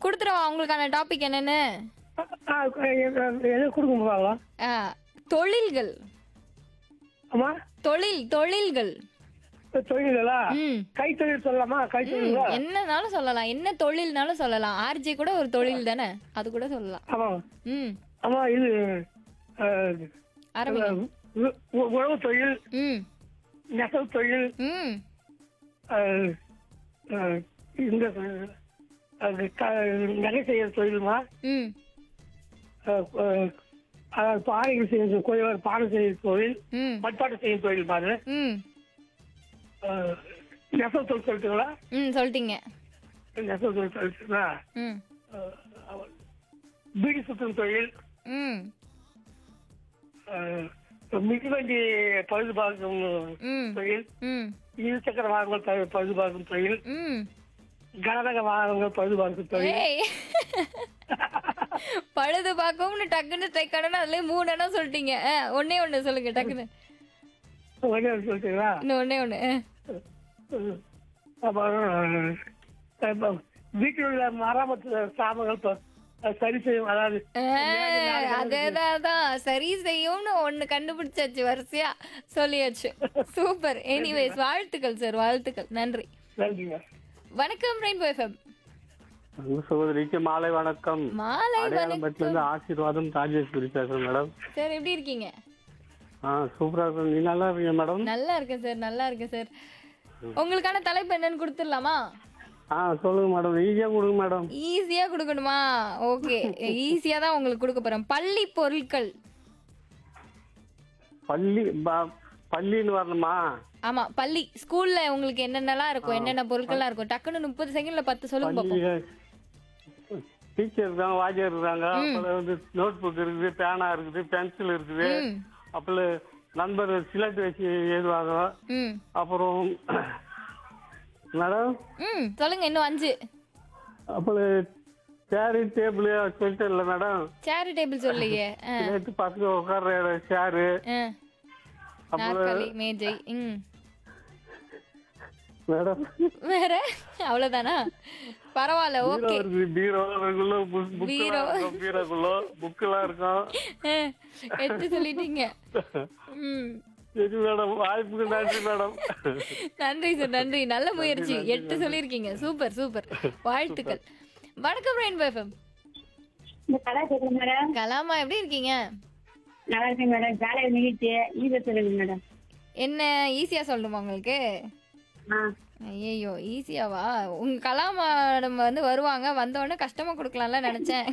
கொடுத்துருவா உங்களுக்கான டாபிக் என்னன்னு ஆ எது கொடுக்க போவாங்களா ஆ, தொழில்கள் ஆமா தொழில் தொழில்கள் தொழில்களா ம் கைத்தொழில் சொல்லலாமா கைத்தொழிலா என்னனாலும் சொல்லலாம் என்ன தொழில்னாலும் சொல்லலாம் ஆர்ஜே கூட ஒரு தொழில் தானே அது கூட சொல்லலாம் ஆமா ம் ஆமா இது அஹ், ஆரம்பிங்க உ- உ- உழவு தொழில் ம் நெசவு தொழில் ம் அஹ், அஹ், இந்த அது க- நகை செய்யற தொழிலுமா ம் அஹ், அஹ், அஹ், பானைகள் செய்யும் கோயில் பானை செய்யும் தொழில் ம் பட்பாட்டு செய்யும் தொழில் பாரு ம் அஹ், நெசவு தொழில் சொல்லிட்டுங்களா ம் சொல்லிட்டீங்க நெசவு தொழில் சொல்லிட்டுங்களா ம் அஹ், பீடி சுத்தும் தொழில் ம் அஹ், மிதிவண்டி பழுது பார்க்கும் ம் தொழில் ம் இருசக்கர வாகனங்கள் ப- பழுது பார்க்கும் தொழில் ம் கனரக வாகனங்கள் பழுது பார்க்கும் தொழில் ஏய் பழுது பார்க்கும்னு டக்குன்னு தைக்கணும்னு அதுலயே மூணு இடம் சொல்லிட்டீங்க ஆ, ஒண்ணே ஒண்ணு சொல்லுங்க டக்குன்னு ஒண்ணே ஒண்ணு சொல்லிட்டீங்களா இன்னும் ஒண்ணே ஒண்ணு ஆ. அஹ், அப்புறம் அஹ், வீட்டில் உள்ள மராமத்து சாமங்கள் ப- அஹ், சரி செய்யும் அதாவது ஆ, அதேதான் அதான் சரி செய்யும்னு ஒண்ணு கண்டுபிடிச்சாச்சு வரிசையா சொல்லியாச்சு சூப்பர் எனிவேஸ் வாழ்த்துக்கள் சார் வாழ்த்துக்கள் நன்றி நன்றிங்க வணக்கம் ரெயின்போ எஃப்எம் அன்பு சகோதரிக்கு மாலை வணக்கம் மாலை அடையாளம்பட்டில இருந்து ஆசீர்வாதம் ராஜேஸ்வரி பேசுறேன் மேடம் சார் எப்படி இருக்கீங்க ஆ சூப்பரா இருக்கும் நீ நல்லா இருக்கீங்க மேடம் நல்லா இருக்கேன் சார் நல்லா இருக்கேன் சார் உங்களுக்கான தலைப்பு என்னன்னு கொடுத்துடலாமா ஆ சொல்லுங்க மேடம் ஈஸியா கொடுங்க மேடம் ஈஸியா கொடுக்கணுமா ஓகே ஈஸியா தான் உங்களுக்கு கொடுக்க போறேன் பள்ளி பொருட்கள் பள்ளி ப- பள்ளின்னு வரணுமா ஆமா பள்ளி ஸ்கூல்ல உங்களுக்கு என்னென்னலாம் இருக்கும் என்னென்ன பொருட்கள்லாம் இருக்கும் டக்குன்னு முப்பது செகண்ட்ல பத்து சொல்லுங்க பள்ளி பாப்போம் டீச்சர் இருக்காங்க வாத்தியார் இருக்காங்க அப்புறம் வந்து நோட் புக் இருக்குது பேனா இருக்குது பென்சில் இருக்குது ம் அப்புறம் நண்பர் சிலட் வச்சு எழுதுவாங்க ம் அப்புறம் மேடம் ம் சொல்லுங்க இன்னும் அஞ்சு அப்புறம் சேரு டேபிள் சொல்லிட்டு இல்லை மேடம் சேர் டேபிள் சொல்லியே ஆ, நேற்று பசங்க உட்கார்ற சேரு ஆ. அப்புறம் நாற்காலி மேஜை ம் மேடம் வேற அவ்வளவுதானா பரவாயில்ல பீரோ ஓகே இருக்குது பீரோ இருக்குள்ள புக் பீரோ. இருக்கும் பீரோக்குள்ள புக்கெல்லாம் இருக்கும் எட்டு சொல்லிட்டீங்க ம் சரி மேடம் வாய்ப்புக்கு நன்றி மேடம் நன்றி சார் நன்றி நல்ல முயற்சி எட்டு சொல்லியிருக்கீங்க சூப்பர் சூப்பர் வாழ்த்துக்கள் வணக்கம் ரெயின்போ எஃப்எம் இந்த கலா கேட்குறேன் மேடம் கலாமா எப்படி இருக்கீங்க நல்லா இருக்கேன் மேடம் ஜாலியாக நிகழ்ச்சி ஈஸியாக சொல்லுங்க மேடம் என்ன ஈஸியா சொல்லணுமா உங்களுக்கு ஆ ஐயோ ஈஸியாவா உங்க கலாமா நம்ம வந்து வருவாங்க வந்த உடனே கஷ்டமா கொடுக்கலாம்ல நினைச்சேன்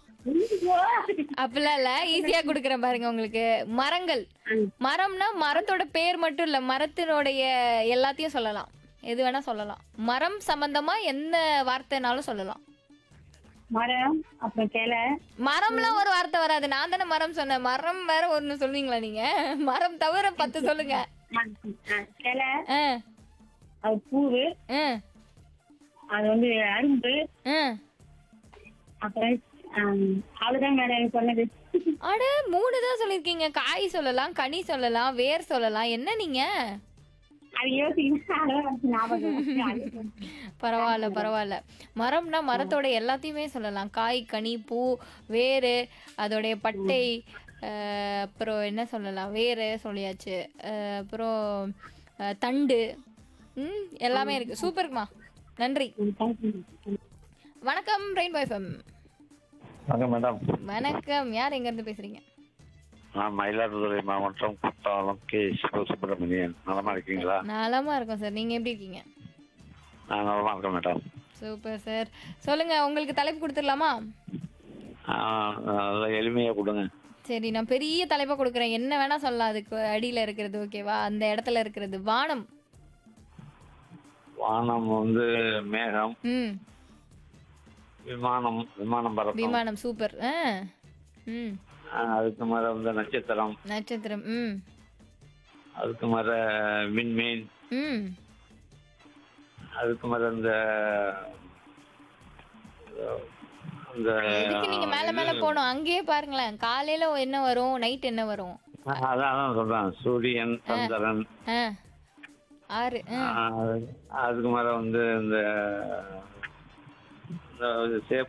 அப்படிலாம் இல்ல ஈஸியா கொடுக்குறேன் பாருங்க உங்களுக்கு மரங்கள் மரம்னா மரத்தோட பேர் மட்டும் இல்ல மரத்தினுடைய எல்லாத்தையும் சொல்லலாம் எது வேணா சொல்லலாம் மரம் சம்பந்தமா எந்த வார்த்தைனாலும் சொல்லலாம் மரம் அப்புறம் கிளை மரம்லாம் ஒரு வார்த்தை வராது நான் தானே மரம் சொன்னேன் மரம் வேற ஒண்ணு சொல்லுவீங்களா நீங்க மரம் தவிர பத்து சொல்லுங்க ஆ, ஆ, கிளை ஆ, அது பூவு ஆ, அது வந்து அரும்பு ஆ. அப்புறம் ஆம், அவ்வளவுதான் மேடம் எனக்கு சொன்னது அட மூணு தான் சொல்லிருக்கீங்க காய் சொல்லலாம் கனி சொல்லலாம் வேர் சொல்லலாம் என்ன நீங்க அது யோசிக்கணும் அதான் எனக்கு ஞாபகம் அது பரவாயில்ல பரவாயில்ல மரம்னா மரத்தோட எல்லாத்தையுமே சொல்லலாம் காய் கனி பூ வேறு அதோடைய பட்டை அஹ், அப்புறம் என்ன சொல்லலாம் வேறு சொல்லியாச்சு அஹ், அப்புறம் அஹ், தண்டு ம் எல்லாமே இருக்கு சூப்பர்மா நன்றி வணக்கம் ரெயின்போ எஃப்எம் வணக்கம் மேடம் வணக்கம் யார் எங்க இருந்து பேசுறீங்க நான் மயிலாடுதுறை மாவட்டம் குத்தாலம் கே சிவசுப்பிரமணியன் நலமா இருக்கீங்களா நலமா இருக்கோம் சார் நீங்க எப்படி இருக்கீங்க நான் நலமா இருக்கேன் மேடம் சூப்பர் சார் சொல்லுங்க உங்களுக்கு தலைப்பு கொடுத்துடலாமா ஆ, நல்லா எளிமையா கொடுங்க சரி நான் பெரிய தலைப்பா கொடுக்குறேன் என்ன வேணா சொல்லலாம் அதுக்கு அடியில இருக்கிறது ஓகேவா அந்த இடத்துல இருக்கிறது வானம் வானம் வந்து மேகம் ம் விமானம் விமானம் பறக்கும் விமானம் சூப்பர் ஆ ம் ஆ, அதுக்கு மேல வந்து நட்சத்திரம் நட்சத்திரம் ம் அதுக்கு மேல விண்மீன் ம் அதுக்கு மேல இந்த இந்த எதுக்கு நீங்க மேல மேல போகணும் அங்கேயே பாருங்களேன் காலையில என்ன வரும் நைட் என்ன வரும் அதான் அதான் சொல்றேன் சூரியன் சந்திரன் ஆ ஆறு ஆ ஆ, அதுக்கு மேல வந்து இந்த இந்த சேப்